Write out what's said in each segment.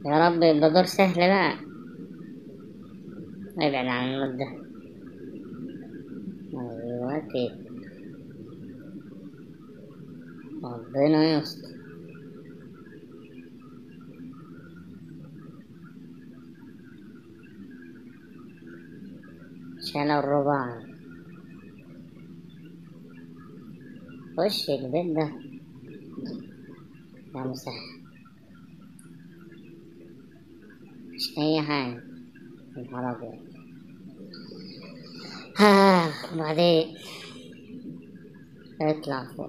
يا رب يبقى دور سهل بقى ابعد عن المود ده ايوه كده ربنا يستر شال الرباع خش البيت ده يا مسهل مش أي حاجة يا نهار أبيض ها وبعدين اطلع فوق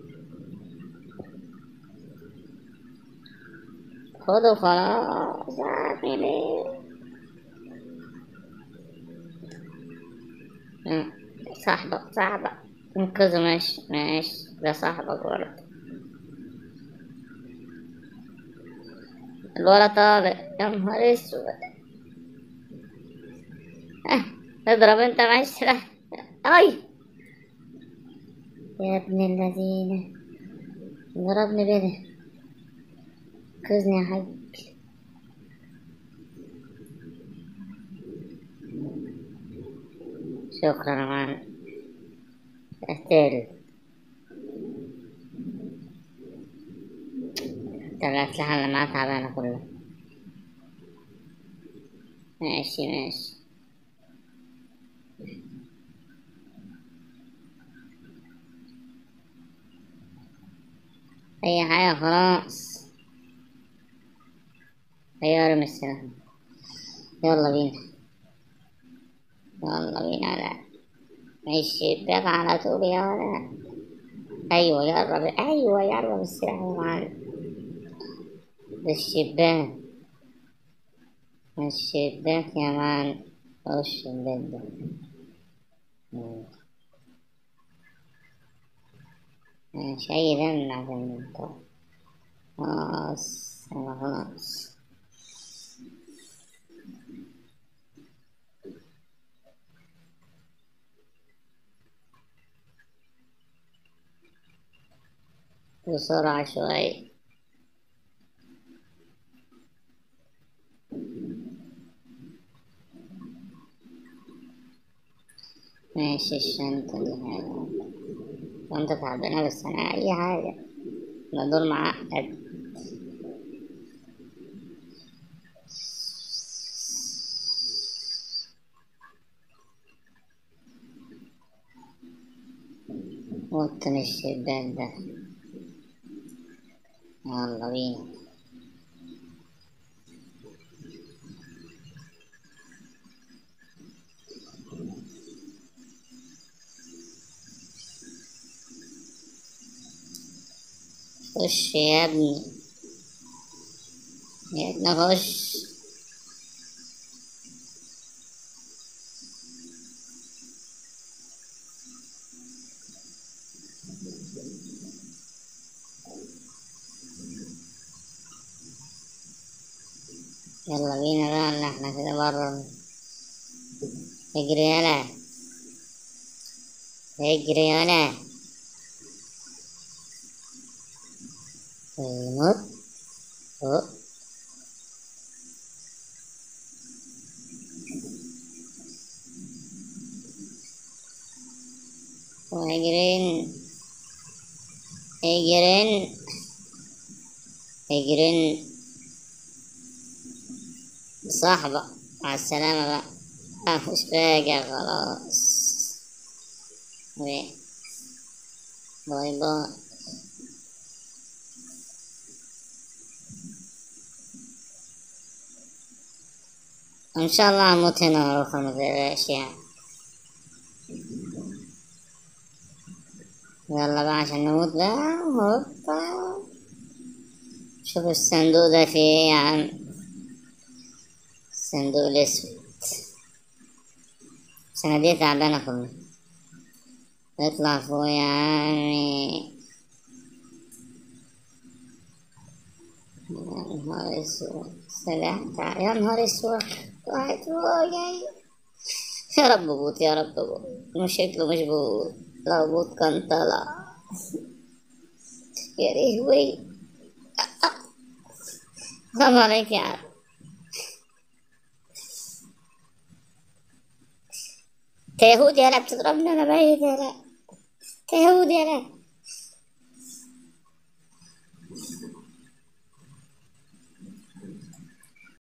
خده خلاص اعمل ايه مم. صاحبك صاحبك انقذه ماشي ماشي ده صاحبك برضه الولد طالع يا نهار اسود اه اضرب انت مع السلاح اي يا ابن الذين ضربني بده انقذني يا حاج شكرا يا مان احترم طب الأسلحة اللي معاه تعبانة كلها ماشي ماشي أي حاجة خلاص أيوة رمي السلاح يلا بينا يلا بينا لا مش الشباك على طول يا ولا أيوة يقرب أيوة يقرب السلاح يا معلم ده الشباك الشباك يا مان وش البيت ده مم. مش أي دم في المنطقة خلاص أنا خلاص بسرعة شوي ماشي الشنطة دي حاجة شنطة تعبانة بس أنا أي حاجة الموضوع معقد وطن الشباك ده يلا بينا خش يا ابني يا ابني خش يلا بينا بقى اللي احنا كده برا اجري يلا اجري يلا وينط فوق واجرين اجرين اجرين صاحبة مع السلامة بقى آه مش راجع خلاص باي باي إن شاء الله أموت هنا وأروح متقلقش يعني يلا بقى عشان نموت بقى هوبا شوف الصندوق ده فيه ايه يا عم الصندوق الأسود السنة دي تعبانة كلها اطلع فوق يا عمي يا نهار اسود سلاح تع- يا نهار اسود واحد فوق جاي يا رب بوت يا رب بوت مش شكله مش بوت لو بوت كان طلع يا لهوي حرام عليك يا عم انت يهودي يلا بتضربني انا بعيد يلا انت يهودي يلا